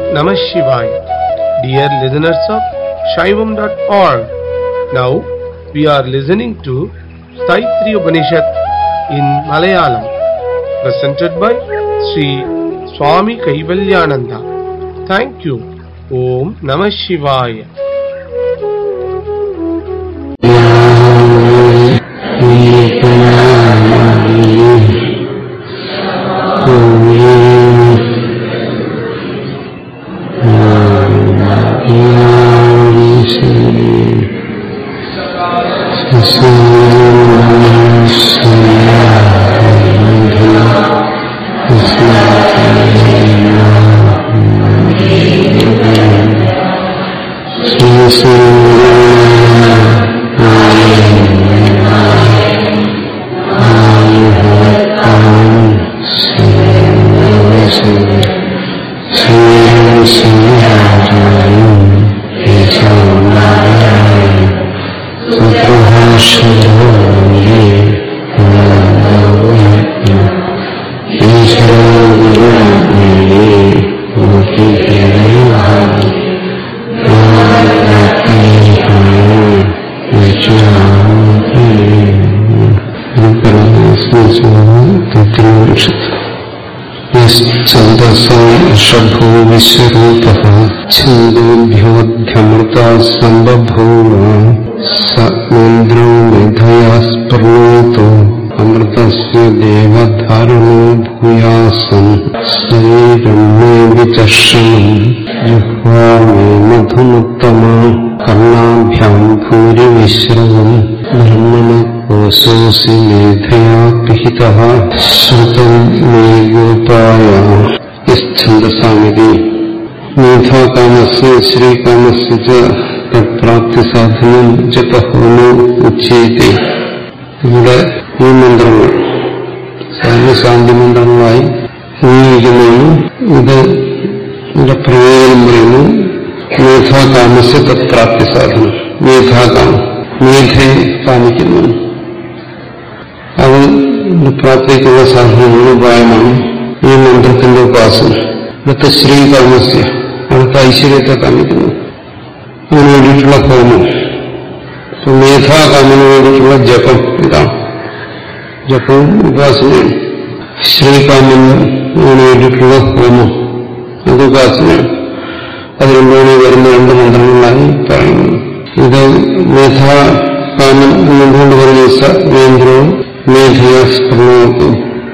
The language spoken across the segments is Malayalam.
Namah Shivaya. Dear listeners of Shaivam.org, now we are listening to Saitri Upanishad in Malayalam, presented by Sri Swami Kaivalyananda. Thank you. Om Namah Shivaya. षभो विश्वरूपः छन्दोभ्योऽध्यमृता सम्बभूव स इन्द्रो मेधया स्पृणोतु अमृतस्य देवधारणो भूयासम् शरीरम् मे विचर्षणम् जिह्वा मे मधुमुत्तमा कर्णाभ्याम् भूरिविश्रवम् ब्रह्मण कोशोऽसि मेधया पिहितः श्रुतम् मे गोपाय ഛന്ദസാമിതി മേധാകാമസ് ശ്രീകാമസ് തത്പ്രാപ്തിസാധനം ജപഹോമോ ഉച്ചയത്തെ ഇവിടെ ഈ മന്ത്രങ്ങൾ സർവശാന്തി മന്ത്രങ്ങളായി ഉപയോഗിക്കുന്നതാണ് ഇത് ഇവിടെ പ്രയോജനം പറയുന്നു മേധാകാമസ് തത്പ്രാപ്തി സാധനം മേധാകാമം മേധയെ കാമിക്കുന്നു അത് പ്രാപ്തിക്കുള്ള സാധനമാണ് ഉപായമാണ് ഈ മന്ത്രത്തിന്റെ ഉപാസന അടുത്ത ശ്രീകർമ്മസ്യ അടുത്ത ഐശ്വര്യത്തെ കാണിക്കുന്നു അതിനു വേണ്ടിയിട്ടുള്ള ഹോമം മേധാകാമന് വേണ്ടിയിട്ടുള്ള ജപം ഇതാണ് ജപവും ഉപാസനയാണ് ശ്രീകാമന് വേണ്ടിയിട്ടുള്ള ഹോമം അത് ഉപാസനയാണ് അത് രണ്ടുകൂടി വരുന്ന രണ്ട് മന്ത്രങ്ങളായി പറയുന്നു ഇത് മേധാകാമൻ എന്നുകൊണ്ട് പറഞ്ഞ വേന്ദ്രവും മേധയ സ്പർണവും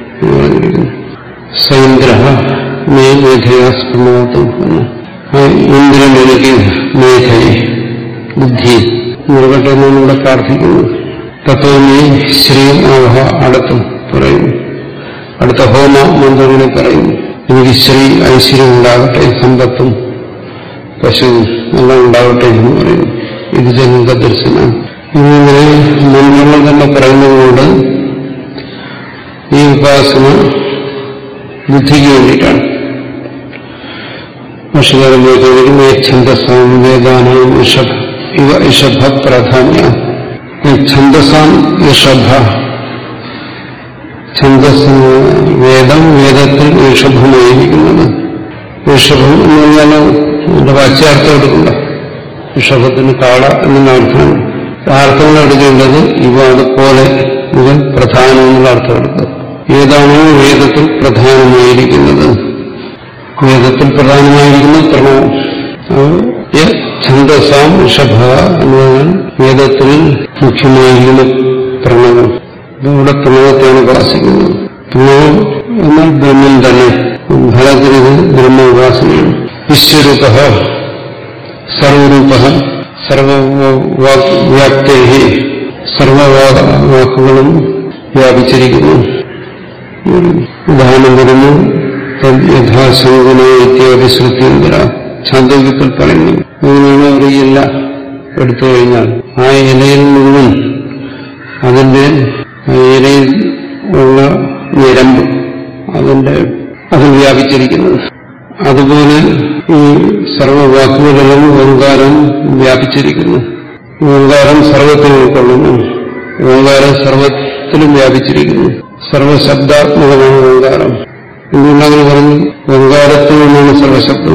സൈന്ദ്ര മേ മേധയാ സ്പൃണോത്തു ഇന്ദ്രൻ എനിക്ക് മേധയെ ബുദ്ധി നൽകട്ടെ എന്നാണ് ഇവിടെ പ്രാർത്ഥിക്കുന്നത് തത്വമേ ശ്രീ ആവഹ അടുത്ത് പറയുന്നു അടുത്ത ഹോമ മന്ത്രങ്ങളെ പറയുന്നു എനിക്ക് ശ്രീ ഐശ്വര്യം ഉണ്ടാകട്ടെ സമ്പത്തും പശുവും എല്ലാം ഉണ്ടാകട്ടെ എന്ന് പറയുന്നു ഇത് ജനക ദർശനം ഇങ്ങനെ മന്ത്രങ്ങൾ തന്നെ പറയുന്നതുകൊണ്ട് ഈ ഉപാസന ബുദ്ധിക്ക് വേണ്ടിയിട്ടാണ് ഭക്ഷ്യകാരൻ ഛന്ദസാം വേദാനാം ഋഷഭ ഇവ ഋഷഭ പ്രാധാന്യ ഛന്ദസാം ഋഷഭ ഛന്ദസ് വേദം വേദത്തിൽ ഋഷഭമായിരിക്കുന്നത് ഋഷഭം എന്ന് പറഞ്ഞാൽ അതിന്റെ വാച്യാർത്ഥം എടുക്കില്ല ഋഷഭത്തിന് കാള എന്നുള്ള അർത്ഥമാണ് അർത്ഥങ്ങൾ എടുക്കേണ്ടത് ഇവ അതുപോലെ മുതൽ പ്രധാനം എന്നുള്ള അർത്ഥം എടുക്കുക ഏതാണോ വേദത്തിൽ പ്രധാനമായിരിക്കുന്നത് വേദത്തിൽ പ്രധാനമായിരിക്കുന്നത് പ്രണവം ഛന്ദസാം ഋഷഭ എന്ന് പറഞ്ഞാൽ വേദത്തിൽ മുഖ്യമായിരിക്കുന്ന പ്രണവം ഇവിടെ പ്രണവത്തെയാണ് ഉപാസിക്കുന്നത് പ്രണവം എന്നാൽ ബ്രഹ്മം തന്നെ ഫലത്തിൽ ഇത് ബ്രഹ്മ ഉപാസനയാണ് വിശ്വരൂപ സർവരൂപ സർവവ്യാപ്തേ സർവവാക്കുകളും വ്യാപിച്ചിരിക്കുന്നു ഉദാഹരണം വരുന്നു യഥാശങ്കന ഇത്യാദി ശ്രുതിയന്തര ഛാന്തോക്യത്തിൽ പറയുന്നു അങ്ങനെയാണ് ഒരു ഇല എടുത്തു കഴിഞ്ഞാൽ ആ ഇലയിൽ മുഴുവൻ അതിന്റെ ആ ഇലയിൽ ഉള്ള നിരമ്പ് അതിന്റെ അത് വ്യാപിച്ചിരിക്കുന്നത് അതുപോലെ ഈ സർവവാക്കുകളിലും ഓങ്കാരം വ്യാപിച്ചിരിക്കുന്നു ഓങ്കാരം സർവത്തിൽ ഉൾക്കൊള്ളുന്നു ഓങ്കാരം സർവത്തിലും വ്യാപിച്ചിരിക്കുന്നു സർവശബ്ദാത്മകമാണ് ഓങ്കാരം എന്തുകൊണ്ടങ്ങനെ പറഞ്ഞു ഓങ്കാരത്തിൽ നിന്നാണ് സർവശബ്ദം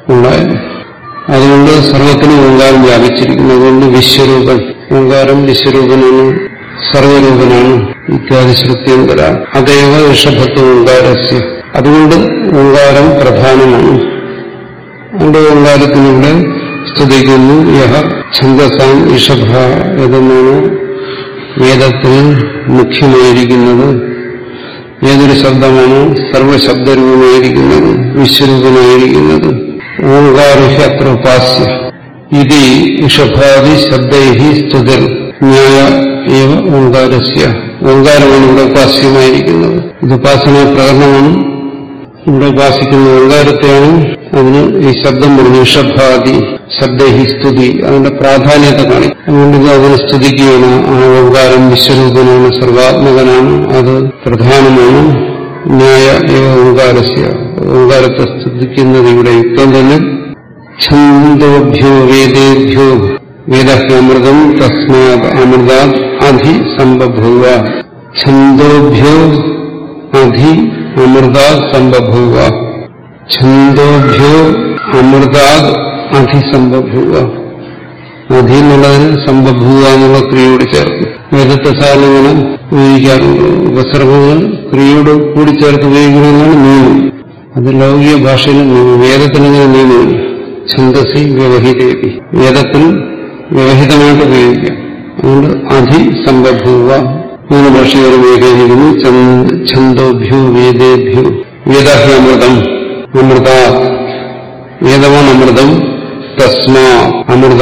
ഉണ്ടായത് അതുകൊണ്ട് സർവത്തിനും ഓങ്കാരം വ്യാപിച്ചിരിക്കുന്നു അതുകൊണ്ട് വിശ്വരൂപൻ ഓങ്കാരം വിശ്വരൂപനാണ് സർവരൂപനാണ് ഇത്യാദി ശ്രുത്യന്തര അതേവ ഋഷഭത്വ ഓങ്കാരസ്യ അതുകൊണ്ട് ഓങ്കാരം പ്രധാനമാണ് അതുകൊണ്ട് ഓങ്കാരത്തിലൂടെ സ്തുതിക്കുന്നു യഹ ഛന്ദസാം ഋഷഭ ഏതെന്നാണ് വേദത്തിൽ മുഖ്യമായിരിക്കുന്നത് ഏതൊരു ശബ്ദമാണോ സർവശബ്ദരൂപമായിരിക്കുന്നത് വിശ്വരൂപമായിരിക്കുന്നത് ഓങ്കാരഹ്യ അത്ര ഉപാസ്യ ഇത് ഋഷഭാദി ശബ്ദൈ സ്തുതിർ ന്യായ ഏവ ഓങ്കാരസ്യ ഓങ്കാരമാണ് ഇവിടെ ഉപാസ്യമായിരിക്കുന്നത് ഇത് ഉപാസന പ്രകടനമാണ് ഇവിടെ ഉപാസിക്കുന്ന ഓങ്കാരത്തെയാണ് അതിന് ഈ ശബ്ദം പറഞ്ഞു ഋഷഭാദി ശബ്ദഹി സ്തുതി അതിന്റെ പ്രാധാന്യത്തെ കാണിക്കും അതുകൊണ്ട് ഇത് അതിനെ സ്തുതിക്കുകയാണ് ആ ഓങ്കാരം വിശ്വരൂപനാണ് സർവാത്മകനാണ് അത് പ്രധാനമാണ് ന്യായ ഏവ ഓങ്കാരസ്യ ഓങ്കാരത്തെ സ്തുതിക്കുന്നത് ഇവിടെ യുക്തം തന്നെ ഛന്ദോഭ്യോ വേദേഭ്യോ വേദഹ്യമൃതം തസ്മാത് അമൃതാത് അധി സംബഭൂവ ഛന്ദോഭ്യോ അധി അമൃതാത് സംബഭൂവ ഛന്ദോഭ്യോ അമൃതാത് അധി സംബഭൂവ അധി എന്നുള്ളതിന് സംബഭൂവ എന്നുള്ള ക്രിയയോട് ചേർക്കും വേദത്തെ സാറിന് ഇങ്ങനെ ഉപയോഗിക്കാറുണ്ട് ഉപസർഗങ്ങൾ ക്രിയയോട് കൂടി ചേർത്ത് ഉപയോഗിക്കണമെന്നാണ് നിയമം അത് ലൗകിക ഭാഷയിൽ നിയമം വേദത്തിനിങ്ങനെ നിയമമില്ല ഛന്ദസി വ്യവഹിതേപി വേദത്തിൽ വ്യവഹിതമായിട്ട് ഉപയോഗിക്കാം അതുകൊണ്ട് അധി സംബഭൂവ മൂന്ന് ഭാഷകൾ ഉപയോഗിക്കുന്നു ഛന്ദോഭ്യോ വേദേഭ്യോ വേദഹ്യമൃതം അമൃത വേദമാണ് അമൃതം തസ്മാ അമൃത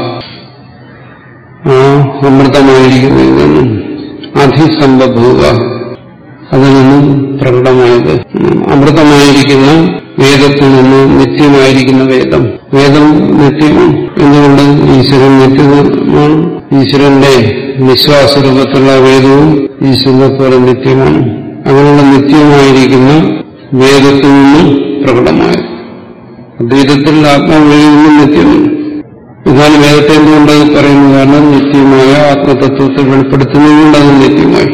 ആ അമൃതമായിരിക്കുന്നതിൽ നിന്നും അധിസംബഭൂവ അതിൽ നിന്നും പ്രകടമായത് അമൃതമായിരിക്കുന്ന വേദത്തിൽ നിന്ന് നിത്യമായിരിക്കുന്ന വേദം വേദം നിത്യമാണ് എന്തുകൊണ്ട് ഈശ്വരൻ നിത്യമാണ് ഈശ്വരന്റെ നിശ്വാസരൂപത്തിലുള്ള വേദവും ഈശ്വരനെ പോലെ നിത്യമാണ് അങ്ങനെയുള്ള നിത്യമായിരിക്കുന്ന വേദത്തിൽ നിന്നും പ്രകടമായത് അദ്വൈതത്തിൽ ആത്മാവിൽ നിന്നും നിത്യമാണ് ഇതാണ് വേദത്തെ എന്തുകൊണ്ട് പറയുന്നു കാരണം നിത്യമായ ആത്മതത്വത്തെ വെളിപ്പെടുത്തുന്നതുകൊണ്ട് അത് നിത്യമായി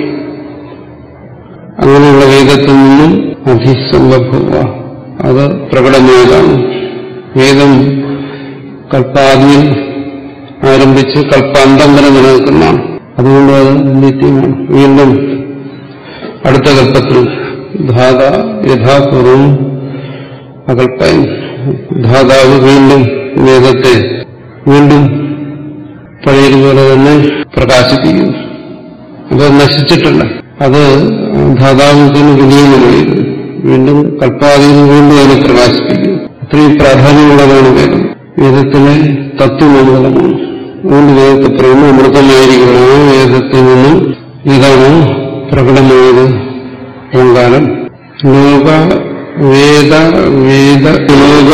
അങ്ങനെയുള്ള വേദത്തിൽ നിന്നും അധിസംഭവ അത് പ്രകടമായതാണ് വേദം കൽപ്പാദിയിൽ ആരംഭിച്ച് കൽപ്പാന്തം വരെ നിലനിൽക്കുന്നതാണ് അതുകൊണ്ട് അത് നിത്യമാണ് വീണ്ടും അടുത്ത കൽപ്പത്തിൽ ധാത യഥാപൂർവം അകൽപ്പയൻ ധാതാവ് വീണ്ടും വേദത്തെ വീണ്ടും പഴയതുപോലെ തന്നെ പ്രകാശിപ്പിക്കുന്നു അത് നശിച്ചിട്ടില്ല അത് ധാതാവിന് വലിയ നിലയിൽ വീണ്ടും കൽപ്പാതിയിൽ വീണ്ടും അതിനെ പ്രകാശിപ്പിക്കുന്നു അത്രയും പ്രാധാന്യമുള്ളതാണ് വേദം വേദത്തിലെ തത്വമൂലമാണ് അതുകൊണ്ട് വേദത്തെ പറയുന്നു അമൃതമായിരിക്കണം ആ വേദത്തിൽ നിന്നും ഇതാണ് പ്രകടമായത് ഓങ്കാരം ലോക വേദ വേദ ലോക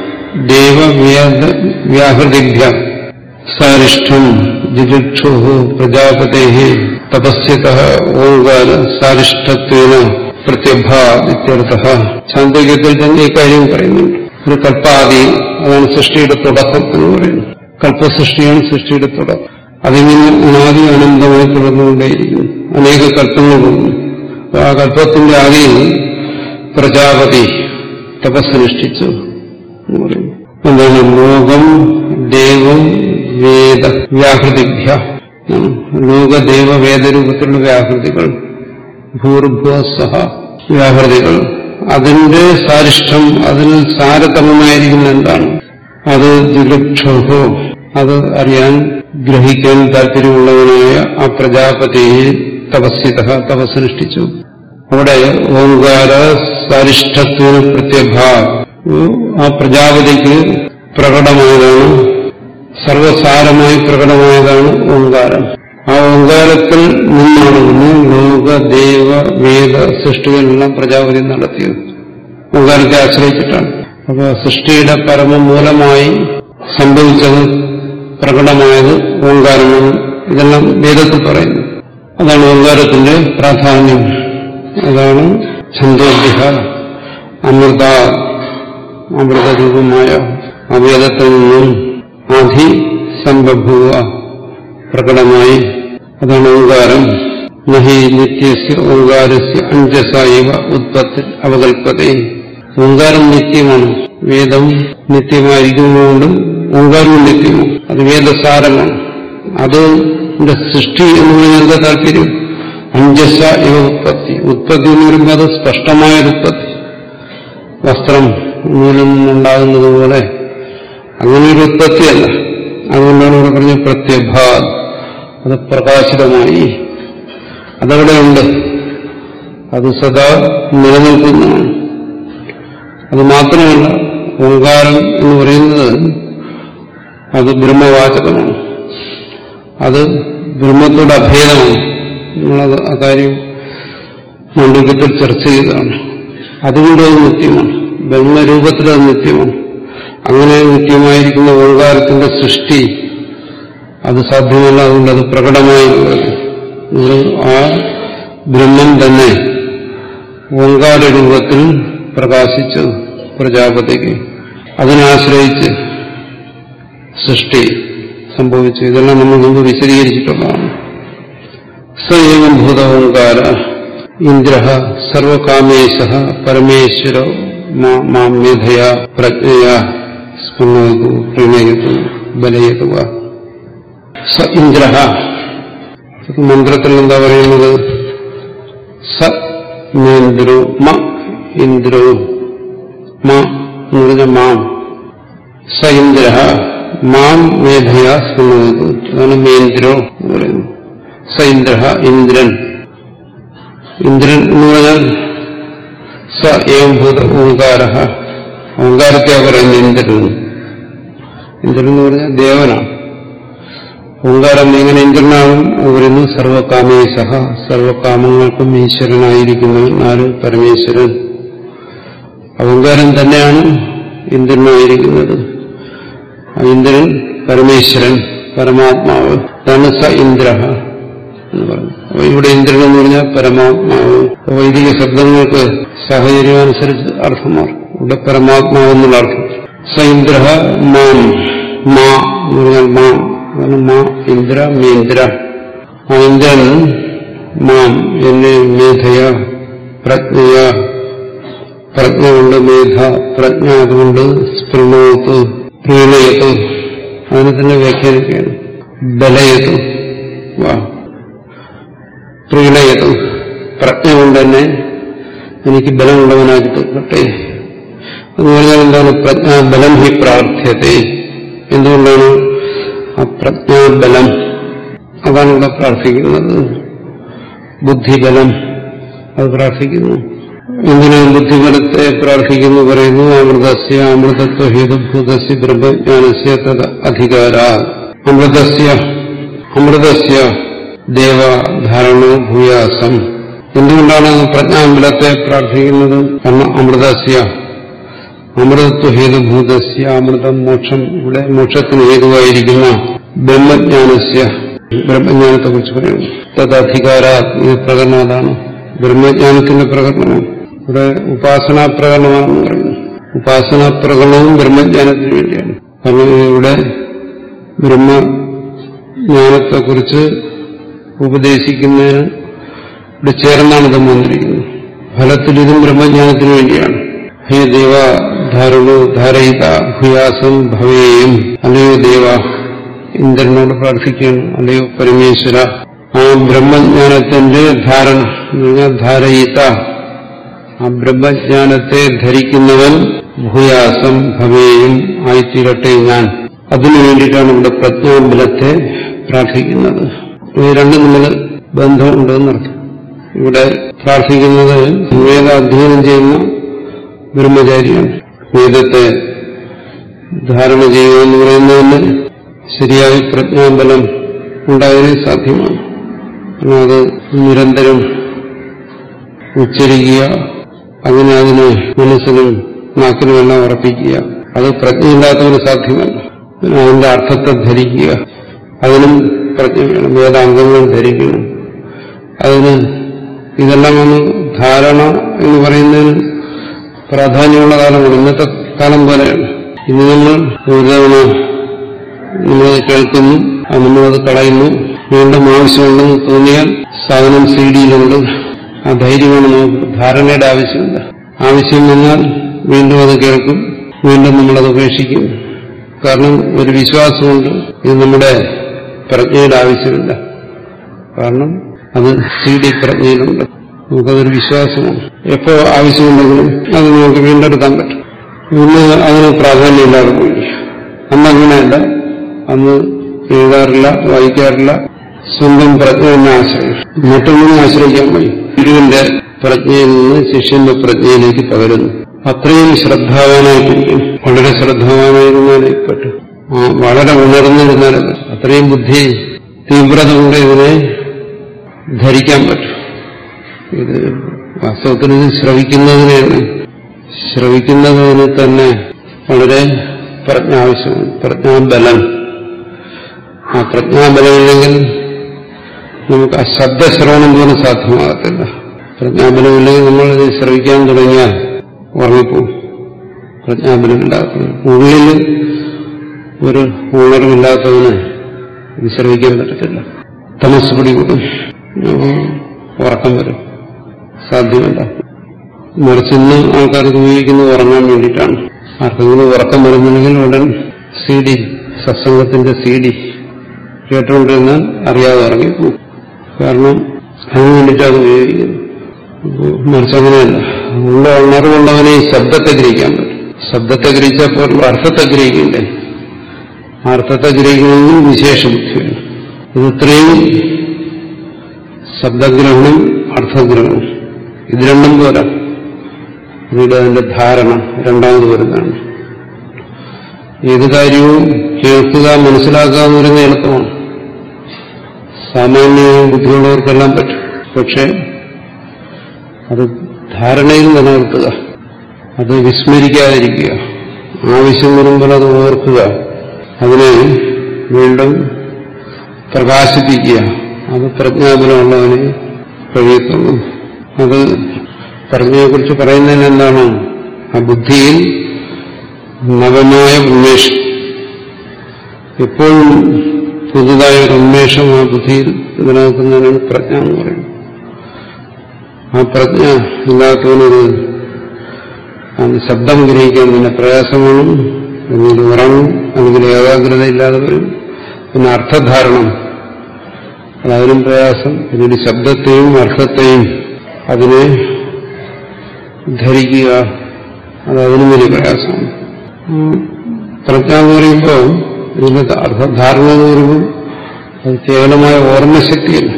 ദേവവേദ വ്യാഹൃതിഭ്യ സാരിഷ്ടം ജിജുക്ഷു പ്രജാപതേ തപസ്യത ഓങ്കാര സാരിഷ്ടത്വേന പ്രത്യഭാദിത്യർത്ഥ ചാന്തോക്യത്തിൽ തന്നെ ഈ കാര്യം പറയുന്നുണ്ട് ഒരു കൽപ്പാദി അതാണ് സൃഷ്ടിയുടെ തുടക്കം എന്ന് പറയുന്നു കൽപ്പസൃഷ്ടിയാണ് സൃഷ്ടിയുടെ തുടക്കം അതിങ്ങനെ അനാദി അനന്തമായി തുടർന്നുകൊണ്ടേയിരിക്കുന്നു അനേക കൽപ്പങ്ങൾ പോകുന്നു അപ്പൊ ആ കൽപ്പത്തിന്റെ ആദിയിൽ പ്രജാപതി തപസ്സനുഷ്ഠിച്ചു എന്ന് പറയുന്നു എന്താണ് ലോകം ദേവം വേദ വ്യാഹൃതിഭ്യ ലോകദേവ വേദരൂപത്തിലുള്ള വ്യാഹൃതികൾ ഭൂർഭുവസ്വഹ വ്യാഹൃതികൾ അതിന്റെ സാരിഷ്ടം അതിൽ സാരതമമായിരിക്കുന്ന എന്താണ് അത് ദിലക്ഷോഹോ അത് അറിയാൻ ഗ്രഹിക്കാൻ താല്പര്യമുള്ളവനായ ആ പ്രജാപതിയെ തപസ്യത തപസ്സനുഷ്ഠിച്ചു അവിടെ ഓങ്കാര സാരിഷ്ടത്വ പ്രത്യഭ ആ പ്രജാപതിക്ക് പ്രകടമായതാണ് സർവസാരമായി പ്രകടമായതാണ് ഓങ്കാരം ആ ഓങ്കാരത്തിൽ നിന്നാണ് ഇന്ന് ലോക ദേവ വേദ സൃഷ്ടികളെല്ലാം പ്രജാപതി നടത്തിയത് ഓങ്കാരത്തെ ആശ്രയിച്ചിട്ടാണ് അപ്പൊ സൃഷ്ടിയുടെ പരമമൂലമായി സംഭവിച്ചത് പ്രകടമായത് ഓങ്കാരമാണ് ഇതെല്ലാം വേദത്തിൽ പറയുന്നു അതാണ് ഓങ്കാരത്തിന്റെ പ്രാധാന്യം അതാണ് ഛന്തോഭ്യ അമൃത അമൃതരൂപമായ അവേദത്തിൽ നിന്നും അധി സംബഭൂവ പ്രകടമായി അതാണ് ഓങ്കാരം നഹി നിത്യസ്യ ഓങ്കാരസ്യ അഞ്ചസ ഇവ ഉത്പത്തി അവകൽപ്പതേ ഓങ്കാരം നിത്യമാണ് വേദം നിത്യമായിരിക്കുന്നതുകൊണ്ട് ഓങ്കാരവും നിത്യമാണ് അത് വേദസാരമാണ് അത് സൃഷ്ടി എന്ന് പറഞ്ഞാൽ എന്താ താല്പര്യം അഞ്ചസ ഇവ ഉത്പത്തി ഉത്പത്തി എന്ന് പറയുമ്പോൾ അത് സ്പഷ്ടമായ ഒരു ഉത്പത്തി വസ്ത്രം നൂലിൽ നിന്നുണ്ടാകുന്നത് പോലെ അങ്ങനെ ഒരു ഉത്പത്തിയല്ല അതുകൊണ്ടാണ് ഇവിടെ പറഞ്ഞ പ്രത്യഭ അത് പ്രകാശിതമായി അതവിടെ ഉണ്ട് അത് സദാ നിലനിൽക്കുന്നതാണ് അത് മാത്രമല്ല ഓങ്കാരം എന്ന് പറയുന്നത് അത് ബ്രഹ്മവാചകമാണ് അത് ബ്രഹ്മത്തോട് അഭേദമാണ് നമ്മളത് ആ കാര്യം മണ്ഡലത്തിൽ ചർച്ച ചെയ്തതാണ് അതുകൊണ്ട് അത് നിത്യമാണ് ബ്രഹ്മരൂപത്തിൽ അത് നിത്യമാണ് അങ്ങനെ നിത്യമായിരിക്കുന്ന ഓങ്കാരത്തിന്റെ സൃഷ്ടി അത് സാധ്യമല്ല അതുകൊണ്ട് അത് പ്രകടമായി നിങ്ങൾ ആ ബ്രഹ്മം തന്നെ ഓങ്കാര രൂപത്തിൽ പ്രകാശിച്ചു പ്രജാപതിക്ക് അതിനാശ്രയിച്ച് സൃഷ്ടി സംഭവിച്ചു ഇതെല്ലാം നമ്മൾ മുമ്പ് വിശദീകരിച്ചിട്ടുള്ളതാണ് സേവം ഭൂത ഓങ്കാര ഇന്ദ്ര സർവകാമേശ പരമേശ്വര മാം മേധയ പ്രജ്ഞയ സ്മൃണോതു പ്രണയതു ബലയതുവ സ ഇന്ദ്ര മന്ത്രത്തിൽ എന്താ പറയുന്നത് സ മേന്ദ്രോ മ ഇന്ദ്രോ മ എന്ന് പറഞ്ഞ മാം സ ഇന്ദ്ര മാം മേധയ സ്മൃണോതു അതാണ് മേന്ദ്രോ എന്ന് പറയുന്നത് സ ഇന്ദ്ര ഇന്ദ്രൻ ഇന്ദ്രൻ എന്ന് പറഞ്ഞാൽ സ ഏം ഭൂത ഓങ്കാര ഓങ്കാരത്തെ പറയുന്നത് ഇന്ദ്രൻ ഇന്ദ്രൻ എന്ന് പറഞ്ഞാൽ ദേവനാണ് ഓങ്കാരം എങ്ങനെ ഇന്ദ്രനാകും അത് പറയുന്നത് സർവകാമേശ സർവകാമങ്ങൾക്കും ഈശ്വരനായിരിക്കുന്നവൻ ആര് പരമേശ്വരൻ ഓങ്കാരം തന്നെയാണ് ഇന്ദ്രനായിരിക്കുന്നത് ആ ഇന്ദ്രൻ പരമേശ്വരൻ പരമാത്മാവ് അതാണ് സ ഇന്ദ്ര എന്ന് പറഞ്ഞു അപ്പൊ ഇവിടെ ഇന്ദ്രൻ എന്ന് പറഞ്ഞാൽ പരമാത്മാവ് വൈദിക ശബ്ദങ്ങൾക്ക് സാഹചര്യം അനുസരിച്ച് അർത്ഥം മാറും ഇവിടെ പരമാത്മാവ് എന്നുള്ള അർത്ഥം സ ഇന്ദ്ര മാം മാ എന്ന് പറഞ്ഞാൽ മാം അതാണ് മാ ഇന്ദ്ര മേന്ദ്ര ആ ഇന്ദ്രൻ മാം എന്നെ മേധയ പ്രജ്ഞയ പ്രജ്ഞ കൊണ്ട് മേധ പ്രജ്ഞ അതുകൊണ്ട് സ്പൃണോത്ത് പ്രീണയത്ത് അതിനെ തന്നെ വ്യാഖ്യാനിക്കുകയാണ് ബലയത്ത് വാ പ്രീണയത്ത് പ്രജ്ഞ കൊണ്ട് തന്നെ എനിക്ക് ബലമുള്ളവനാക്കി തീർക്കട്ടെ എന്ന് പറഞ്ഞാൽ എന്താണ് പ്രജ്ഞാ ബലം ഹി പ്രാർത്ഥ്യത്തെ എന്തുകൊണ്ടാണ് ആ പ്രജ്ഞാബലം അതാണ് ഇവിടെ പ്രാർത്ഥിക്കുന്നത് ബുദ്ധിബലം അത് പ്രാർത്ഥിക്കുന്നു എന്തിനാണ് ബുദ്ധിബലത്തെ പ്രാർത്ഥിക്കുന്നു പറയുന്നു അമൃതസ്യ അമൃതത്വ ഹേതുഭൂതസ്യ ബ്രഹ്മജ്ഞാനസ്യ തത് അധികാര അമൃതസ്യ അമൃതസ്യ ദേവധാരണോ ഭൂയാസം എന്തുകൊണ്ടാണ് പ്രജ്ഞാബലത്തെ പ്രാർത്ഥിക്കുന്നത് കാരണം അമൃതസ്യ അമൃതത്വ ഹേതുഭൂതസ്യ അമൃതം മോക്ഷം ഇവിടെ മോക്ഷത്തിന് ഹേതുവായിരിക്കുന്ന ബ്രഹ്മജ്ഞാനസ്യ ബ്രഹ്മജ്ഞാനത്തെ കുറിച്ച് പറയുന്നു തദ്ധികാര ഇത് പ്രകടനം അതാണ് ബ്രഹ്മജ്ഞാനത്തിന്റെ പ്രകടനമാണ് ഇവിടെ ഉപാസനാ പ്രകടനമാണെന്ന് പറയുന്നു ഉപാസനാ പ്രകടനവും ബ്രഹ്മജ്ഞാനത്തിന് വേണ്ടിയാണ് കാരണം ഇവിടെ ബ്രഹ്മജ്ഞാനത്തെക്കുറിച്ച് ഉപദേശിക്കുന്നതിന് ഇവിടെ ചേർന്നാണ് ഇതും വന്നിരിക്കുന്നത് ഫലത്തിൽ ഇതും ബ്രഹ്മജ്ഞാനത്തിന് വേണ്ടിയാണ് ഹേ ദേവ ധാരണു ധാരയിത ഭൂയാസം ഭവേയും അല്ലയോ ദേവ ഇന്ദ്രനോട് പ്രാർത്ഥിക്കുകയാണ് അല്ലയോ പരമേശ്വര ആ ബ്രഹ്മജ്ഞാനത്തിന്റെ ധാരണ എന്ന് പറഞ്ഞാൽ ധാരയിത ആ ബ്രഹ്മജ്ഞാനത്തെ ധരിക്കുന്നവൻ ഭൂയാസം ഭവേയും ആയിത്തീരട്ടെ ഞാൻ അതിനു വേണ്ടിയിട്ടാണ് ഇവിടെ പ്രജ്ഞാബലത്തെ പ്രാർത്ഥിക്കുന്നത് ഇത് രണ്ടും തമ്മിൽ ബന്ധമുണ്ടെന്നർത്ഥം ഇവിടെ പ്രാർത്ഥിക്കുന്നത് വേദ അധ്യയനം ചെയ്യുന്ന ബ്രഹ്മചാരിയാണ് വേദത്തെ ധാരണ ചെയ്യുക എന്ന് പറയുന്നതിന് ശരിയായ പ്രജ്ഞാബലം ഉണ്ടായതിനെ സാധ്യമാണ് കാരണം അത് നിരന്തരം ഉച്ചരിക്കുക അങ്ങനെ അതിനെ മനസ്സിലും നാക്കിനുമെല്ലാം ഉറപ്പിക്കുക അത് പ്രജ്ഞയില്ലാത്തവന് സാധ്യമല്ല പിന്നെ അതിന്റെ അർത്ഥത്തെ ധരിക്കുക അതിനും പ്രജ്ഞ വേണം വേദാംഗങ്ങൾ ധരിക്കണം അതിന് ഇതെല്ലാം ഒന്ന് ധാരണ എന്ന് പറയുന്നതിന് പ്രാധാന്യമുള്ള കാലമാണ് ഇന്നത്തെ കാലം പോലെയാണ് ഇന്ന് നമ്മൾ ഒരു തവണ നമ്മളത് കേൾക്കുന്നു അത് നമ്മളത് കളയുന്നു വീണ്ടും ആവശ്യമുണ്ടെന്ന് തോന്നിയാൽ സാധനം സി ഡിയിലുണ്ട് ആ ധൈര്യമാണ് നമുക്ക് ധാരണയുടെ ആവശ്യമില്ല ആവശ്യം വന്നാൽ വീണ്ടും അത് കേൾക്കും വീണ്ടും നമ്മളത് ഉപേക്ഷിക്കും കാരണം ഒരു വിശ്വാസമുണ്ട് ഇത് നമ്മുടെ പ്രജ്ഞയുടെ ആവശ്യമില്ല കാരണം അത് സി ഡി പ്രജ്ഞയിലുണ്ട് നമുക്കതൊരു വിശ്വാസമാണ് എപ്പോ ആവശ്യമുണ്ടെങ്കിലും അത് നമുക്ക് വീണ്ടെടുക്കാൻ പറ്റും ഇന്ന് അതിന് പ്രാധാന്യമില്ലാതെ പോയി അന്ന് അങ്ങനെയല്ല അന്ന് എഴുതാറില്ല വായിക്കാറില്ല സ്വന്തം പ്രജ്ഞ എന്നെ ആശ്രയിക്കും മറ്റൊന്നിനെ ആശ്രയിക്കാൻ പോയി ഗുരുവിന്റെ പ്രജ്ഞയിൽ നിന്ന് ശിഷ്യന്റെ പ്രജ്ഞയിലേക്ക് പകരുന്നു അത്രയും ശ്രദ്ധാവാനായിട്ടിരിക്കും വളരെ ശ്രദ്ധാവാനായിരുന്നാലേ പറ്റും ആ, വളരെ ഉണർന്നിരുന്നാലേ പറ്റും. അത്രയും ബുദ്ധി തീവ്രത കൊണ്ട് ഇതിനെ ധരിക്കാൻ പറ്റും ഇത് വാസ്തവത്തിൽ ഇത് ശ്രവിക്കുന്നതിനാണ് ശ്രവിക്കുന്നതിന് തന്നെ വളരെ പ്രജ്ഞ ആവശ്യമാണ് പ്രജ്ഞാബലം ആ പ്രജ്ഞാബലമില്ലെങ്കിൽ നമുക്ക് ആ ശബ്ദശ്രവണം പോലും സാധ്യമാകത്തില്ല പ്രജ്ഞാബലമില്ലെങ്കിൽ നമ്മൾ ഇത് ശ്രവിക്കാൻ തുടങ്ങിയാൽ ഉറങ്ങിപ്പോവും പ്രജ്ഞാബലമില്ലാത്ത ഉള്ളിൽ ഒരു ഉണർവില്ലാത്തതിന് ഇത് ശ്രവിക്കാൻ പറ്റത്തില്ല തമസ് പിടികൂടും അപ്പോൾ ഉറക്കം വരും സാധ്യമല്ല മറിച്ച് ഇന്ന് ആൾക്കാർക്ക് ഉപയോഗിക്കുന്നത് ഉറങ്ങാൻ വേണ്ടിയിട്ടാണ് ആർക്കെങ്കിലും ഉറക്കം വരുന്നില്ലെങ്കിൽ ഉടൻ സി ഡി സത്സംഗത്തിന്റെ സി ഡി കേട്ടുകൊണ്ടിരുന്നാൽ അറിയാതെ ഉറങ്ങിപ്പോകും കാരണം അതിനു വേണ്ടിയിട്ടാണ് അത് ഉപയോഗിക്കുന്നത് അപ്പോൾ മറിച്ച് അങ്ങനെയല്ല ഉള്ള ഉണർവുള്ളവനെ ഈ ശബ്ദത്തെ ഗ്രഹിക്കാൻ പറ്റും ശബ്ദത്തെ ഗ്രഹിച്ചപ്പോൾ അർത്ഥത്തെ ഗ്രഹിക്കണ്ടേ ആ അർത്ഥത്തെ ഗ്രഹിക്കണമെങ്കിൽ വിശേഷ ബുദ്ധി വേണം ഇത് ഇത്രയും ശബ്ദഗ്രഹണം അർത്ഥഗ്രഹണം ഇത് രണ്ടും പോരാ പിന്നീട് അതിന്റെ ധാരണ രണ്ടാമത് വരുന്നതാണ് ഏത് കാര്യവും കേൾക്കുക മനസ്സിലാക്കുക എന്ന് പറയുന്നത് എളുപ്പമാണ് സാമാന്യമായ ബുദ്ധിയുള്ളവർക്കെല്ലാം പറ്റും പക്ഷെ അത് ധാരണയിൽ നിലനിർത്തുക അത് വിസ്മരിക്കാതിരിക്കുക ആവശ്യം വരുമ്പോൾ അത് ഓർക്കുക അതിനെ വീണ്ടും പ്രകാശിപ്പിക്കുക അത് പ്രജ്ഞാപനമുള്ളവനെ കഴിയത്തുള്ളൂ അത് പ്രജ്ഞയെക്കുറിച്ച് പറയുന്നതിന് എന്താണ് ആ ബുദ്ധിയിൽ നവമായ ഉന്മേഷം എപ്പോഴും പുതുതായ ഒരു ഉന്മേഷം ആ ബുദ്ധിയിൽ നിലനിൽക്കുന്നതിനാണ് പ്രജ്ഞ എന്ന് പറയുന്നത് ആ പ്രജ്ഞ ഇല്ലാത്തവനത് അതിന് ശബ്ദം ഗ്രഹിക്കാൻ തന്നെ പ്രയാസമാണ് അല്ലെങ്കിൽ ഉറങ്ങും അല്ലെങ്കിൽ ഏകാഗ്രത ഇല്ലാതെ വരും പിന്നെ അർത്ഥധാരണം അതതിനും പ്രയാസം പിന്നീട് ശബ്ദത്തെയും അർത്ഥത്തെയും അതിനെ ധരിക്കുക അത് അതിനും വലിയ പ്രയാസമാണ് ഉം, പ്രജ്ഞ എന്ന് പറയുമ്പോൾ ഇതിന്റെ അർത്ഥധാരണ എന്ന് പറയുമ്പോൾ അത് കേവലമായ ഓർമ്മശക്തിയല്ല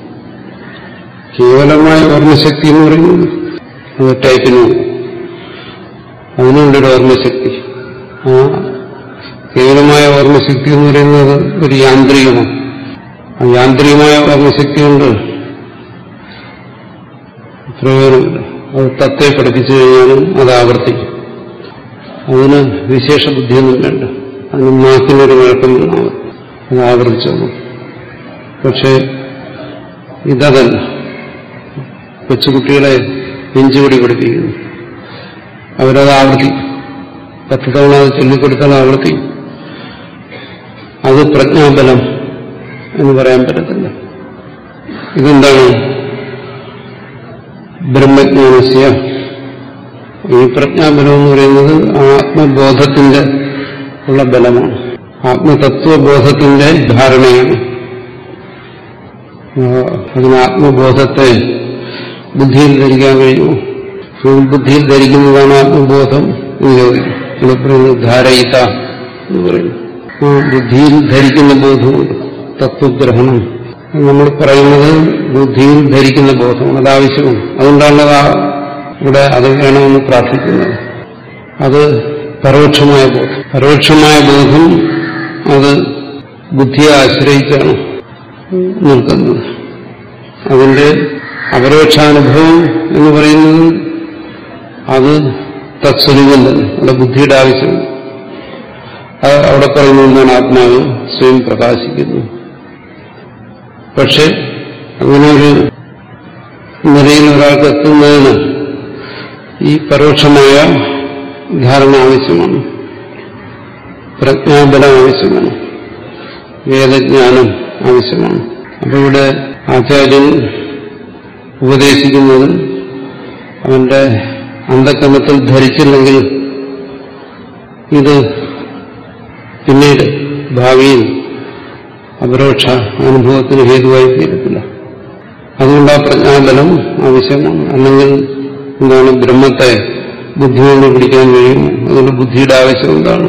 കേവലമായ ഓർമ്മശക്തി എന്ന് പറയുന്നത് അത് ടൈപ്പിന് അതിനുള്ളൊരു ഓർമ്മശക്തി ആ കേവലമായ ഓർമ്മശക്തി എന്ന് പറയുന്നത് ഒരു യാന്ത്രികമാണ് ആ യാന്ത്രികമായ ഓർമ്മശക്തി കൊണ്ട് പ്രയോജനമില്ല അത് തത്തെ പഠിപ്പിച്ചു കഴിഞ്ഞാലും അത് ആവർത്തിക്കും അതിന് വിശേഷ ബുദ്ധിയൊന്നും വേണ്ട അതിന് നാക്കിനൊരു വഴക്കം വന്നാൽ മതി. അത് ആവർത്തിച്ചോളൂ പക്ഷെ ഇതല്ല കൊച്ചുകുട്ടികളെ നെഞ്ചുപൊടി പഠിപ്പിക്കുന്നു അവരത് ആവർത്തിക്കും പത്ത് തവണ അത് ചൊല്ലിക്കൊടുത്താൽ ആവർത്തിക്കും അത് പ്രജ്ഞാബലം എന്ന് പറയാൻ പറ്റത്തില്ല ഇതെന്താണ് ബ്രഹ്മജ്ഞാനസ്യ ഈ പ്രജ്ഞാബലം എന്ന് പറയുന്നത് ആത്മബോധത്തിന്റെ ഉള്ള ബലമാണ് ആത്മതത്വബോധത്തിന്റെ ധാരണയാണ് ആ, അതിന് ആത്മബോധത്തെ ബുദ്ധിയിൽ ധരിക്കാൻ കഴിയുമോ ഈ ബുദ്ധിയിൽ ധരിക്കുന്നതാണ് ആത്മബോധം എന്ന് ചോദിക്കും ഇവിടെ പറയുന്നത് ധാരയിത എന്ന് പറയുന്നു ആ ബുദ്ധിയിൽ ധരിക്കുന്ന ബോധമുണ്ട് തത്വഗ്രഹണം നമ്മൾ പറയുന്നത് ബുദ്ധിയിൽ ധരിക്കുന്ന ബോധമാണ് അത് ആവശ്യമാണ് അതുകൊണ്ടാണ് അത് ആ- ഇവിടെ അത് വേണമെന്ന് പ്രാർത്ഥിക്കുന്നത് അത് പരോക്ഷമായ ബോധം പരോക്ഷമായ ബോധം അത് ബുദ്ധിയെ ആശ്രയിച്ചാണ് നിൽക്കുന്നത് അതിന്റെ അപരോക്ഷാനുഭവം എന്ന് പറയുന്നത് അത് തത്സ്വരൂപം തന്നെ അവിടെ ബുദ്ധിയുടെ ആവശ്യമാണ് അത് അവിടെ പറയുന്ന എന്താണ് ആത്മാവ് സ്വയം പ്രകാശിക്കുന്നു പക്ഷെ അങ്ങനെ ഒരു നിലയിൽ ഒരാൾക്ക് എത്തുന്നതിന് ഈ പരോക്ഷമായ ധാരണ ആവശ്യമാണ് പ്രജ്ഞാബലം ആവശ്യമാണ് വേദജ്ഞാനം ആവശ്യമാണ് അപ്പൊ ഇവിടെ ആചാര്യൻ ഉപദേശിക്കുന്നത് അവന്റെ അന്ധക്കരണത്തിൽ ധരിച്ചില്ലെങ്കിൽ ഇത് പിന്നീട് ഭാവിയിൽ അപരോക്ഷ അനുഭവത്തിന് ഹേതുവായി തീരത്തില്ല അതുകൊണ്ട് ആ പ്രജ്ഞാബലം ആവശ്യമാണ് അല്ലെങ്കിൽ എന്താണ് ബ്രഹ്മത്തെ ബുദ്ധി കൊണ്ട് പിടിക്കാൻ കഴിയും അതുകൊണ്ട് ബുദ്ധിയുടെ ആവശ്യം എന്താണ്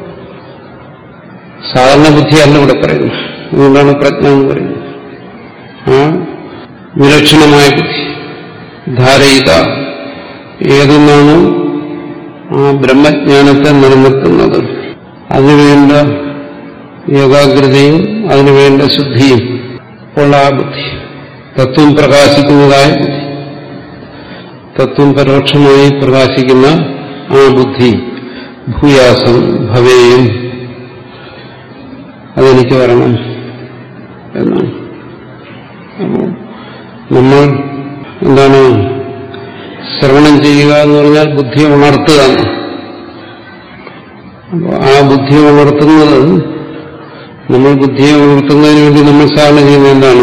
സാധാരണ ബുദ്ധിയല്ല ഇവിടെ പറയുന്നത് അതുകൊണ്ടാണ് പ്രജ്ഞ എന്ന് പറയുന്നത് ആ വിലക്ഷണമായ ബുദ്ധി ധാരയിത ഏതെന്നാണ് ആ ബ്രഹ്മജ്ഞാനത്തെ നിലനിർത്തുന്നത് അതിനുവേണ്ട ഏകാഗ്രതയും അതിനുവേണ്ട ശുദ്ധിയും ഉള്ള ആ ബുദ്ധി തത്വം പ്രകാശിക്കുന്നതായ ബുദ്ധി തത്വം പരോക്ഷമായി പ്രകാശിക്കുന്ന ആ ബുദ്ധി ഭൂയാസം ഭവേയും അതെനിക്ക് വരണം എന്നാണ് അപ്പോൾ നമ്മൾ എന്താണ് ശ്രവണം ചെയ്യുക എന്ന് പറഞ്ഞാൽ ബുദ്ധിയെ ഉണർത്തുക അപ്പോൾ ആ ബുദ്ധിയെ ഉണർത്തുന്നത് നമ്മൾ ബുദ്ധിയെ ഉണർത്തുന്നതിന് വേണ്ടി നമ്മൾ സാധന ചെയ്യുന്നത് എന്താണ്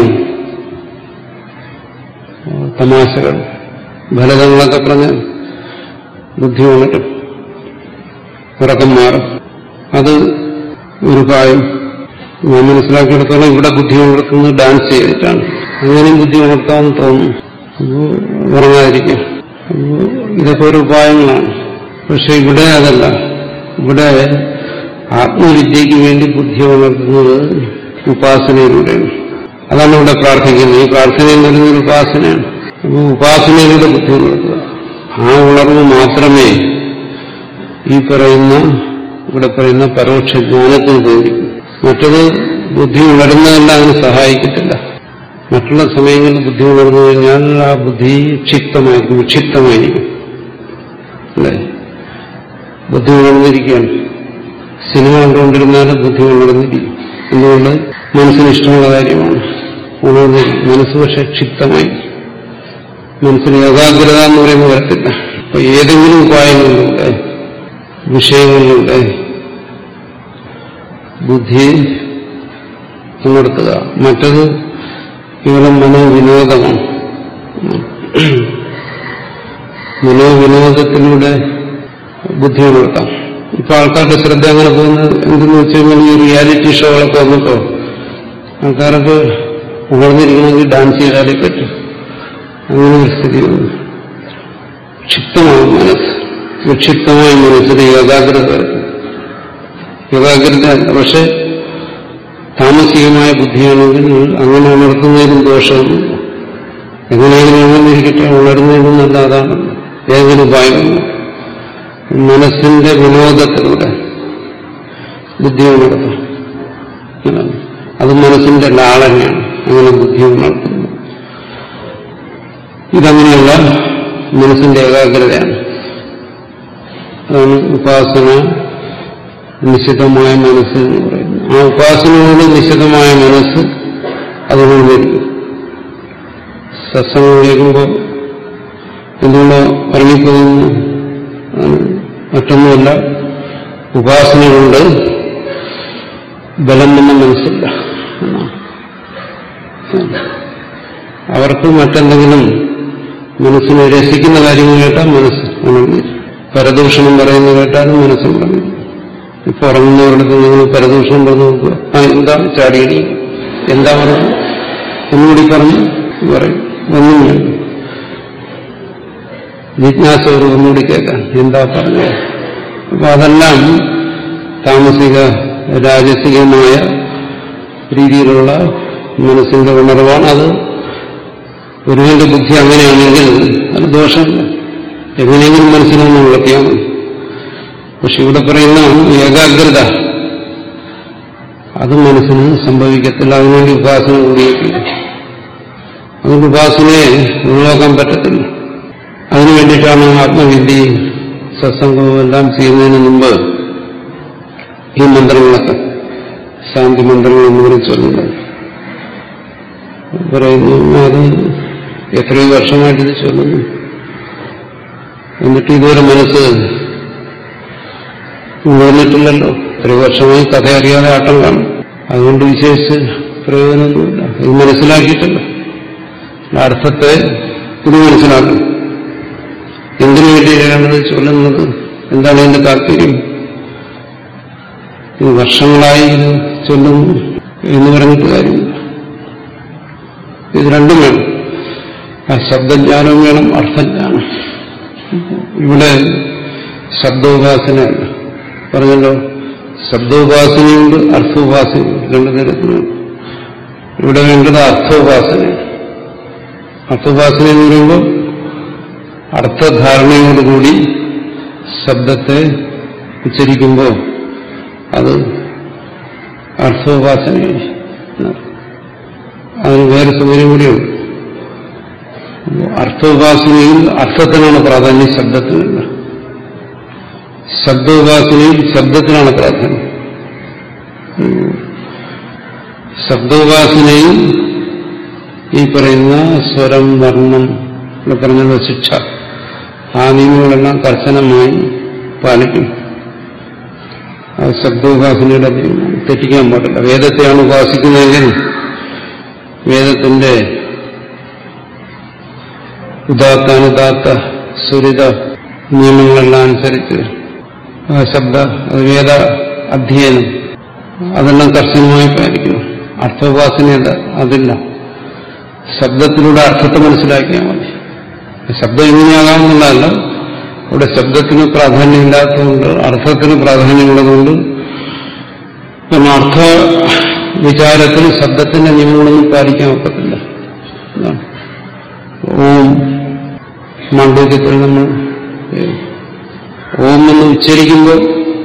തമാശകൾ ഫലതങ്ങളൊക്കെ പറഞ്ഞ് ബുദ്ധി ഉണരും ഉറക്കം മാറും അത് ഒരു കാര്യം ഞാൻ മനസ്സിലാക്കിയെടുത്തോളം ഇവിടെ ബുദ്ധി ഉണർത്തുന്നത് ഡാൻസ് ചെയ്തിട്ടാണ് അങ്ങനെയും ബുദ്ധി ഉണർത്താമെന്ന് തോന്നുന്നു അപ്പോൾ ഉറങ്ങാതിരിക്കും അപ്പോൾ ഇതൊക്കെ ഒരു ഉപായങ്ങളാണ് പക്ഷെ ഇവിടെ അതല്ല ഇവിടെ ആത്മവിദ്യയ്ക്ക് വേണ്ടി ബുദ്ധി ഉണർത്തുന്നത് ഉപാസനയിലൂടെയാണ് അതാണ് ഇവിടെ പ്രാർത്ഥിക്കുന്നത് ഈ പ്രാർത്ഥനയിൽ വരുന്നൊരു ഉപാസനയാണ് അപ്പോൾ ഉപാസനയിലൂടെ ബുദ്ധി ഉണർത്തുക ആ ഉണർവ് മാത്രമേ ഈ പറയുന്ന ഇവിടെ പറയുന്ന പരോക്ഷ ജ്ഞാനത്തിന് തോന്നിക്കും മറ്റത് ബുദ്ധി ഉണരുന്നതല്ല അതിന് സഹായിക്കത്തില്ല മറ്റുള്ള സമയങ്ങളിൽ ബുദ്ധി ഉണർന്നു കഴിഞ്ഞാൽ ആ ബുദ്ധി ക്ഷിപ്തമായിരിക്കും വിക്ഷിപ്തമായിരിക്കും അല്ലേ ബുദ്ധി ഉണർന്നിരിക്കുകയാണ് സിനിമ കണ്ടുകൊണ്ടിരുന്നാലും ബുദ്ധി ഉണർന്നിരിക്കും എന്തുകൊണ്ട് മനസ്സിന് ഇഷ്ടമുള്ള കാര്യമാണ് ഉണർന്നിരിക്കും മനസ്സ് പക്ഷെ ക്ഷിപ്തമായി മനസ്സിന് ഏകാഗ്രത എന്ന് പറയുന്നത് വരത്തില്ല അപ്പൊ ഏതെങ്കിലും ഉപായങ്ങളിലൂടെ വിഷയങ്ങളിലൂടെ ബുദ്ധി ഉണർത്തുക മറ്റത് കേവലം മനോവിനോദമാണ് മനോവിനോദത്തിലൂടെ ബുദ്ധി ഉണർത്താം ഇപ്പൊ ആൾക്കാരുടെ ശ്രദ്ധ അങ്ങനെ പോകുന്നത് എന്തെന്ന് വെച്ച് കഴിഞ്ഞാൽ ഈ റിയാലിറ്റി ഷോകളൊക്കെ വന്നപ്പോ ആൾക്കാരൊക്കെ ഉണർന്നിരിക്കണമെങ്കിൽ ഡാൻസ് ചെയ്താലേ പറ്റും അങ്ങനെ ഒരു സ്ഥിതി വന്നു ക്ഷിപ്തമാകും മനസ്സ് വിക്ഷിപ്തമായ മനസ്സിന് ഏകാഗ്രത വരുന്നു ഏകാഗ്രത അല്ല പക്ഷെ താമസികമായ ബുദ്ധിയാണെങ്കിൽ അങ്ങനെ ഉണർത്തുന്നതിനും ദോഷമൊന്നുമില്ല എങ്ങനെയെങ്കിലും ഉണർന്നിരിക്കട്ടെ ഉണർന്നതിനും നല്ല അതാണ് ഏതൊരു ഉപായമില്ല മനസ്സിന്റെ വിനോദത്തിലൂടെ ബുദ്ധി ഉണർത്തും അതാണ്. അത് മനസ്സിന്റെ ലാളനയാണ് അങ്ങനെ ബുദ്ധി ഉണർത്തുന്നത് ഇതങ്ങനെയുള്ള മനസ്സിന്റെ ഏകാഗ്രതയാണ് അതാണ് ഉപാസന നിശ്ചിതമായ മനസ്സ് എന്ന് പറയുന്നത് ആ ഉപാസനയോട് നിശ്ചിതമായ മനസ്സ് അതുകൊണ്ടിരിക്കും സത്സംഗം കേൾക്കുമ്പോൾ എന്തുകൊണ്ടോ ഇറങ്ങിപ്പോകുന്നു അതാണ് മറ്റൊന്നുമല്ല ഉപാസന കൊണ്ട് ബലം വന്ന മനസ്സില്ല എന്നാണ് അവർക്ക് മറ്റെന്തെങ്കിലും മനസ്സിനെ രസിക്കുന്ന കാര്യങ്ങൾ കേട്ടാൽ മനസ്സ് ഉണർന്നു പരദൂഷണം പറയുന്നത് കേട്ടാലും മനസ്സുണ്ടെന്ന് ഇപ്പൊ ഉറങ്ങുന്നവരുടെ നിങ്ങൾ പരദൂഷണം പറഞ്ഞു നോക്കുക ആ എന്താ ചാടിയടി എന്താ പറഞ്ഞു ഒന്നുകൂടി പറഞ്ഞു പറയും ഒന്നും വേണ്ട ജിജ്ഞാസയോട് ഒന്നുകൂടി കേൾക്കാൻ എന്താ പറഞ്ഞത് അപ്പൊ അതെല്ലാം താമസിക രാജസികമായ രീതിയിലുള്ള മനസ്സിന്റെ ഉണർവാണ് അത് ഒരുവന്റെ ബുദ്ധി അങ്ങനെയാണെങ്കിൽ അത് ദോഷമില്ല എങ്ങനെയെങ്കിലും മനസ്സിനൊന്നും ഉളർത്തിയാൽ മതി പക്ഷെ ഇവിടെ പറയുന്ന ഏകാഗ്രത അത് മനസ്സിന് സംഭവിക്കത്തില്ല അതിനുവേണ്ടി ഉപാസന ഉപയോഗിക്കില്ല അതുകൊണ്ട് ഉപാസനയെ ഒഴിവാക്കാൻ പറ്റത്തില്ല അതിനു വേണ്ടിയിട്ടാണ് ആത്മവിദ്യയും സത്സംഗവും എല്ലാം ചെയ്യുന്നതിന് മുമ്പ് ഈ മന്ത്രങ്ങളൊക്കെ ശാന്തി മന്ത്രങ്ങൾ എന്ന് പറഞ്ഞ് ചൊല്ലുന്നത് പറയുന്നു അത് എത്രയോ വർഷമായിട്ട് ഇത് ചൊല്ലുന്നു എന്നിട്ട് ഇതുവരെ മനസ്സ് ഉയർന്നിട്ടില്ലല്ലോ എത്രയോ വർഷമായി കഥ അറിയാതെ ആട്ടം കാണും അതുകൊണ്ട് വിശേഷിച്ച് പ്രയോജനമൊന്നുമില്ല ഇത് മനസ്സിലാക്കിയിട്ടില്ല അർത്ഥത്തെ ഇത് മനസ്സിലാക്കണം എന്തിനു വേണ്ടിയാണ് ഇത് ചൊല്ലുന്നത് എന്താണ് ഇതിന്റെ താല്പര്യം ഇത് വർഷങ്ങളായി ഇത് ചൊല്ലുന്നു എന്ന് പറഞ്ഞിട്ട് കാര്യമില്ല ഇത് രണ്ടും വേണം ആ ശബ്ദജ്ഞാനവും വേണം അർത്ഥജ്ഞാനം ഇവിടെ ശബ്ദോപാസനയല്ല പറഞ്ഞല്ലോ ശബ്ദോപാസനയുണ്ട് അർത്ഥോപാസനയുണ്ട് രണ്ടു തരത്തിലുണ്ട് ഇവിടെ വേണ്ടത് അർത്ഥോപാസനയാണ് അർത്ഥോപാസന എന്ന് പറയുമ്പോൾ അർത്ഥധാരണയോടുകൂടി ശബ്ദത്തെ ഉച്ചരിക്കുമ്പോൾ അത് അർത്ഥോപാസനയായി അതിന് വേറെ സൗകര്യം കൂടിയുണ്ട് അർത്ഥോപാസനയിൽ അർത്ഥത്തിനാണ് പ്രാധാന്യം ശബ്ദത്തിനല്ല ശബ്ദോപാസനയിൽ ശബ്ദത്തിനാണ് പ്രാധാന്യം ശബ്ദോപാസനയിൽ ഈ പറയുന്ന സ്വരം വർണ്ണം ഇവിടെ പറഞ്ഞുള്ള ശിക്ഷ ആ നിയമങ്ങളെല്ലാം കർശനമായി പാലിക്കും അത് ശബ്ദോപാസനയുടെ നിയമമാണ്. തെറ്റിക്കാൻ പാടില്ല വേദത്തെയാണ് ഉപാസിക്കുന്നതെങ്കിൽ വേദത്തിന്റെ ഉദാത്ത അനുദാത്ത സുരിത നിയമങ്ങളെല്ലാം അനുസരിച്ച് ആ ശബ്ദ അത് വേദ അധ്യയനം അതെല്ലാം കർശനമായി പാലിക്കണം അർത്ഥോപാസനയല്ല അതില്ല ശബ്ദത്തിലൂടെ അർത്ഥത്തെ മനസ്സിലാക്കിയാൽ മതി ശബ്ദം എങ്ങനെയാകാമെന്നുള്ളതല്ല ഇവിടെ ശബ്ദത്തിന് പ്രാധാന്യമില്ലാത്തതുകൊണ്ട് അർത്ഥത്തിന് പ്രാധാന്യമുള്ളതുകൊണ്ട് പിന്നെ അർത്ഥ വിചാരത്തിൽ ശബ്ദത്തിന്റെ നിയമങ്ങളൊന്നും പാലിക്കാൻ ഒക്കത്തില്ല അതാണ്. ഓം മാണ്ഡവ്യത്തിൽ നമ്മൾ ഓം എന്ന് ഉച്ചരിക്കുമ്പോൾ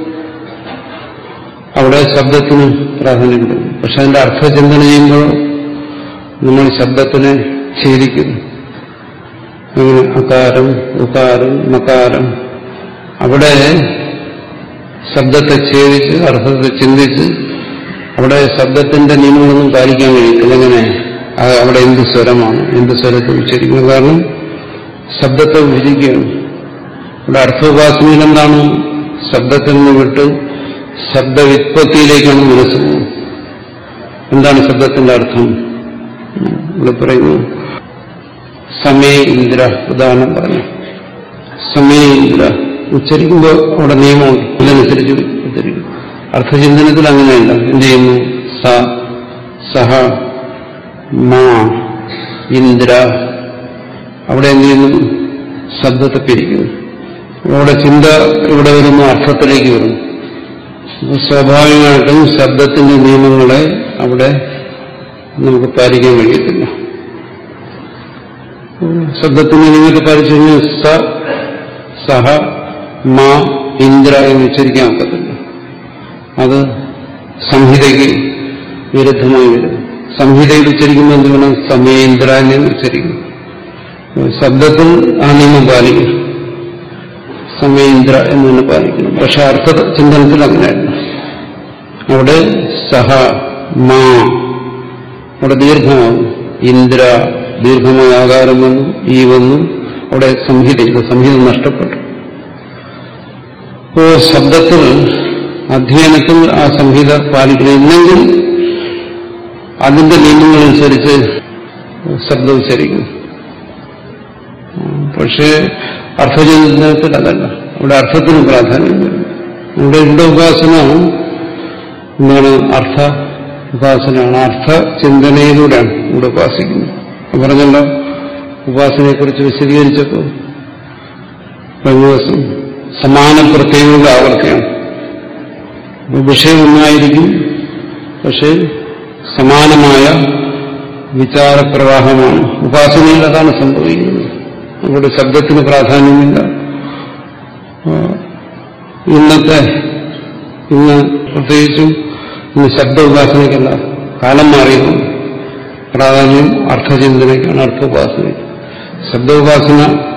അവിടെ ശബ്ദത്തിന് പ്രാധാന്യം കൊടുക്കും പക്ഷെ അതിന്റെ അർത്ഥചിന്തന ചെയ്യുമ്പോൾ നമ്മൾ ശബ്ദത്തിനെ ഛേദിക്കുന്നു അങ്ങനെ അകാരം ഉകാരം മകാരം അവിടെ ശബ്ദത്തെ ഛേദിച്ച് അർത്ഥത്തെ ചിന്തിച്ച് അവിടെ ശബ്ദത്തിന്റെ നിയമങ്ങളൊന്നും പാലിക്കാൻ കഴിയില്ല എങ്ങനെ അത് അവിടെ എന്ത് സ്വരമാണ് എന്ത് സ്വരത്തെ ഉച്ചരിക്കുന്നത് കാരണം ശബ്ദത്തെ വിഭജിക്കുകയാണ് ഇവിടെ അർത്ഥോപാസനയിൽ എന്താണ് ശബ്ദത്തിൽ നിന്ന് വിട്ട് ശബ്ദവിത്പത്തിയിലേക്കാണ് മനസ്സ് പോകുന്നത് എന്താണ് ശബ്ദത്തിന്റെ അർത്ഥം ഇവിടെ പറയുന്നു സമയ ഇന്ദ്ര ഉദാഹരണം പറഞ്ഞു സമയ ഇന്ദ്ര ഉച്ചരിക്കുമ്പോൾ അവിടെ നിയമമുണ്ട് അതനുസരിച്ച് ഉച്ചരിക്കും അർത്ഥചിന്തനത്തിൽ അങ്ങനെയല്ല എന്ത് ചെയ്യുന്നു സ സഹ മാ ഇന്ദ്ര അവിടെ എന്ത് ചെയ്യുന്നു ശബ്ദത്തെ പിരിക്കുന്നു അവിടെ ചിന്ത ഇവിടെ വരുന്നു അർത്ഥത്തിലേക്ക് വരുന്നു അപ്പോൾ സ്വാഭാവികമായിട്ടും ശബ്ദത്തിന്റെ നിയമങ്ങളെ അവിടെ നമുക്ക് പാലിക്കാൻ കഴിയത്തില്ല ശബ്ദത്തിന്റെ നിയമത്തെ പാലിച്ചു കഴിഞ്ഞാൽ സ സഹ മാ ഇന്ദ്ര എന്ന് ഉച്ചരിക്കാൻ ഒക്കത്തില്ല അത് സംഹിതയ്ക്ക് വിരുദ്ധമായി വരും സംഹിതയിൽ ഉച്ചരിക്കുമ്പോൾ എന്ത് വേണം സമയേന്ദ്ര എന്ന് ഉച്ചരിക്കും ശബ്ദത്തിൽ ആ നിയമം പാലിക്കും സമയേന്ദ്ര എന്ന് തന്നെ പാലിക്കണം പക്ഷെ അർത്ഥ ചിന്തനത്തിൽ അങ്ങനെയല്ല അവിടെ സഹ മാ അവിടെ ദീർഘമാകും ഇന്ദ്ര ദീർഘമായ ആകാരം വന്നു ഈ വന്നു അവിടെ സംഹിത സംഹിത നഷ്ടപ്പെട്ടു ഇപ്പോ ശബ്ദത്തിൽ അധ്യയനത്തിൽ ആ സംഹിത പാലിക്കണമെങ്കിൽ അതിന്റെ നിയമങ്ങളനുസരിച്ച് ശബ്ദം ഉച്ചരിക്കും പക്ഷേ അർത്ഥചിന്തനത്തിൽ അതല്ല അവിടെ അർത്ഥത്തിന് പ്രാധാന്യം വരുന്നു ഇവിടെ ഇവിടെ ഉപാസന എന്താണ് അർത്ഥ ഉപാസനയാണ് അർത്ഥ ചിന്തനയിലൂടെയാണ് ഇവിടെ ഉപാസിക്കുന്നത് പറഞ്ഞല്ലോ ഉപാസനയെക്കുറിച്ച് വിശദീകരിച്ചപ്പോൾ കഴിഞ്ഞ ദിവസം സമാന പ്രത്യേകത ആവർത്തിയാണ് അപ്പോൾ വിഷയം ഒന്നായിരിക്കും പക്ഷേ സമാനമായ വിചാരപ്രവാഹമാണ് ഉപാസനയിൽ അതാണ് സംഭവിക്കുന്നത് അവിടെ ശബ്ദത്തിന് പ്രാധാന്യമില്ല ഇന്നത്തെ ഇന്ന് പ്രത്യേകിച്ചും ഇന്ന് ശബ്ദ ഉപാസനയ്ക്കല്ല കാലം മാറിയതുകൊണ്ട് പ്രാധാന്യം അർത്ഥചിന്തനയ്ക്കാണ് അർത്ഥോപാസന ശബ്ദോപാസന